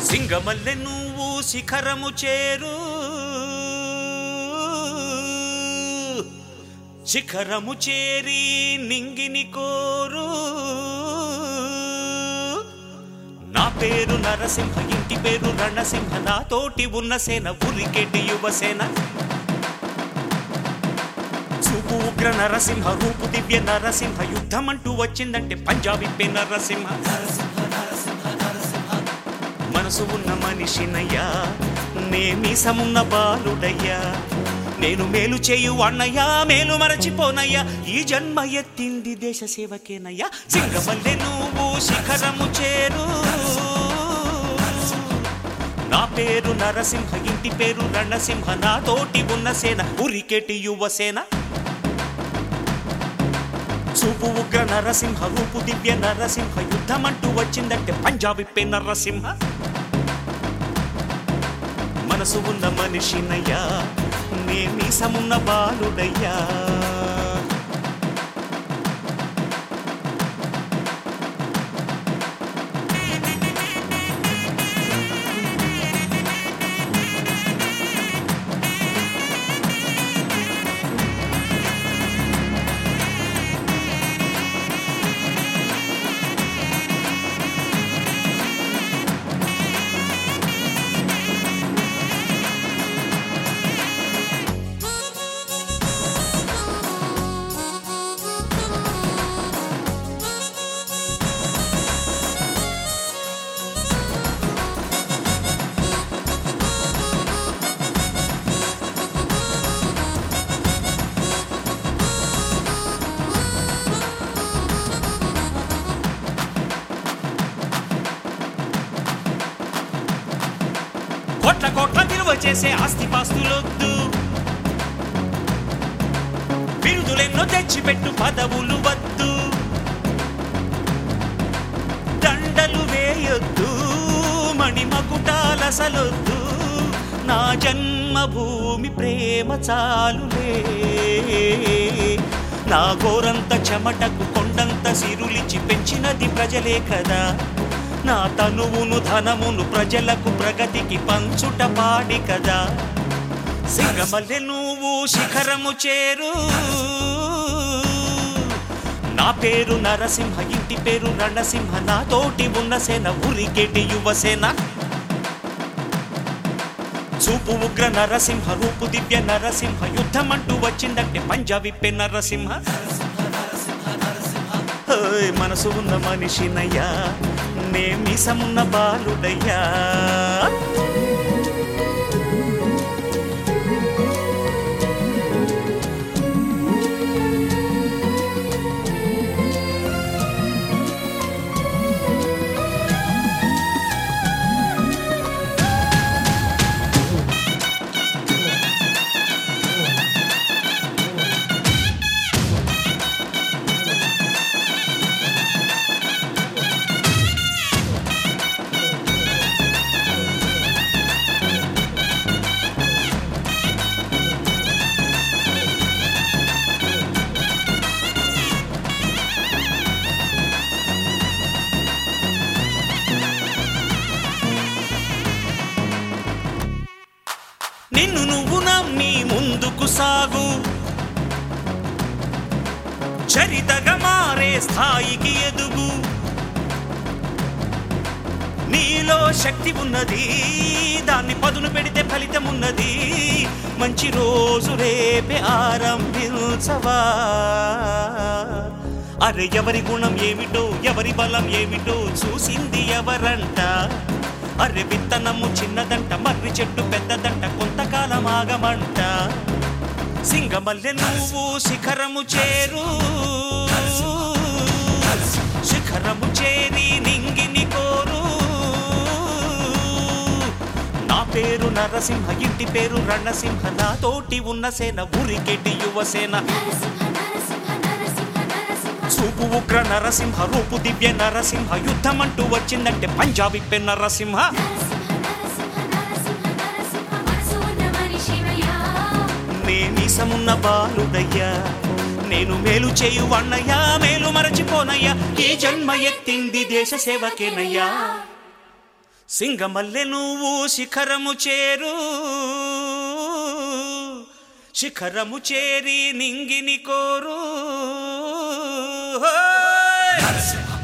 సింగమల్లె నువ్వు శిఖరము చేరు శిఖరము చేరి నింగిని కోరు నా పేరు నరసింహ ఇంటి పేరు రణసింహ నాతోటి ఉన్న సేన ఉరికెటి యువసేన చూపు ఉగ్ర నరసింహ రూపు దివ్య నరసింహ యుద్ధం అంటూ వచ్చిందంటే పంజాబీ పే నరసింహ మనసు ఉన్న మనిషినయ్యా నే మీసమున్న బాలుడయ్యా నేను మేలు చేయు అన్నయ్యా మేలు మరచిపోనయ్యా ఈ జన్మ ఎత్తింది దేశ సేవకేనయ్యా సింగమల్లె నువ్వు శిఖరము చేరు నా పేరు నరసింహ ఇంటి పేరు రణసింహ నాతోటి ఉన్న సేన ఉరికెటి యువసేన చూపు ఉగ్ర నరసింహ రూపు దివ్య నరసింహ యుద్ధం అంటూ వచ్చిందంటే పంజాబీ పే నరసింహ మనసు ఉన్న మనిషినయ్యా నే మీసమున్న బాలుడయ్యా కోట్ల కోట్ల విలువ చేసే ఆస్తిపాస్తులొద్దు బిరుదులెన్నో తెచ్చిపెట్టు పదవులు వద్దు దండలు వేయొద్దు మణిమకుటాలసలొద్దు నా జన్మభూమి ప్రేమ చాలులే నా గోరంత చెమటకు కొండంత సిరులిచి పెంచినది ప్రజలే కదా నా తనువును ధనమును ప్రజలకు ప్రగతికి పంచుట పాడి కదా సింగమల్లె నువ్వు శిఖరము చేరు నా పేరు నరసింహ ఇంటి పేరు రణసింహ నాతోటి ఉన్న సేన ఉరికెటి యువసేన చూపు ఉగ్ర నరసింహ రూపు దివ్య నరసింహ యుద్ధం అంటూ వచ్చిందంటే పంజాబీ పే నరసింహ ఓయ్ మనసు ఉన్న మనిషినయ్యా నే మీసమున్న బాలుడయ్యా నిన్ను నువ్వు నమ్మి ముందుకు సాగు చరితగా మారే స్థాయికి ఎదుగు నీలో శక్తి ఉన్నది దాన్ని పదును పెడితే ఫలితం ఉన్నది మంచి రోజు రేపే ఆరంభించవా అరే ఎవరి గుణం ఏమిటో ఎవరి బలం ఏమిటో చూసింది ఎవరంట అరే విత్తనము చిన్నదంట మర్రి చెట్టు పెద్దదంట కొంతకాలం ఆగమంట సింగమల్లె నువ్వు శిఖరము చేరు శిఖరము చేరి నింగిని కోరు నా పేరు నరసింహ ఇంటి పేరు రణసింహ నాతోటి ఉన్న సేన ఉరికెటి యువసేన నరసింహ నరసింహ నరసింహ నరసింహ చూపు ఉగ్ర నరసింహ రూపు దివ్య నరసింహ యుద్ధం అంటూ వచ్చిందంటే పంజాబీ పె నరసింహ నరసింహ నరసింహ నరసింహ నరసింహ మనసు ఉన్న మనిషివయ్యా నే మీసమున్న బాలుడయ్యా నేను మేలు చేయు అన్నయ్యా మేలు మరచిపోనయ్యా ఈ జన్మ ఎత్తింది దేశ సేవకేనయ్యా సింగమల్లె నువ్వు శిఖరము చేరు శిఖరము చేరి నింగిని కోరు హోయ్!